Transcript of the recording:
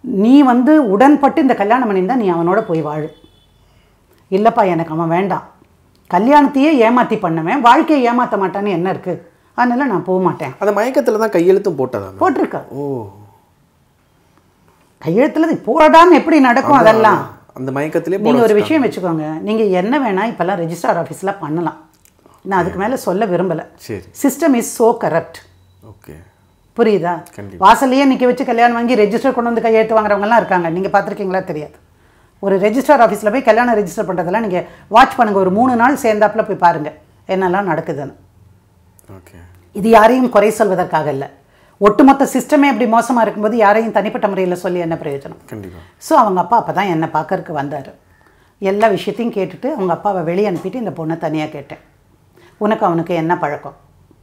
நீ வந்து உடன்பட்டு இந்த கல்யாணம் பண்ணியிருந்தா நீ அவனோட போய் வாழு இல்லைப்பா எனக்கு அவன் வேண்டாம் கல்யாணத்தையே ஏமாற்றி பண்ணவன் வாழ்க்கையை ஏமாற்ற மாட்டான்னு என்ன இருக்குது அதனால நான் போக மாட்டேன் அந்த மயக்கத்தில் தான் கையெழுத்தும் போட்டதா மேம் போட்டிருக்க ஓ கையெழுத்துல இது போடாமல் எப்படி நடக்கும் அதெல்லாம் அந்த மயக்கத்திலே போட நீங்கள் ஒரு விஷயம் வச்சுக்கோங்க நீங்கள் என்ன வேணால் இப்போல்லாம் ரெஜிஸ்ட்ரார் ஆஃபீஸில் பண்ணலாம் நான் அதுக்கு மேலே சொல்ல விரும்பலை சரி system is so corrupt okay புரியுதா கண்டிப்பா. வாசல்லையே நிற்க வச்சு கல்யாணம் வாங்கி ரெஜிஸ்டர் கொண்டு வந்து கையெழுத்து வாங்குறவங்கலாம் இருக்காங்க நீங்கள் பார்த்துருக்கீங்களா தெரியாது ஒரு ரெஜிஸ்டர் ஆஃபீஸில் போய் கல்யாணம் ரெஜிஸ்டர் பண்ணுறதெல்லாம் நீங்கள் வாட்ச் பண்ணுங்கள் ஒரு மூணு நாள் சேர்ந்தாப்புல போய் பாருங்கள் என்னெல்லாம் நடக்குதுன்னு ஓகே இது யாரையும் குறை சொல்வதற்காக இல்லை ஒட்டுமொத்த சிஸ்டமே இப்படி மோசமாக இருக்கும்போது யாரையும் தனிப்பட்ட முறையில் சொல்லி என்ன பிரயோஜனம் கண்டிப்பாக ஸோ அவங்க அப்பா அப்போ தான் என்னை பார்க்கறக்கு வந்தார் எல்லா விஷயத்தையும் கேட்டுட்டு அவங்க அப்பாவை வெளியே அனுப்பிட்டு இந்த பொண்ணை தனியாக கேட்டேன் உனக்கு அவனுக்கு என்ன பழக்கம்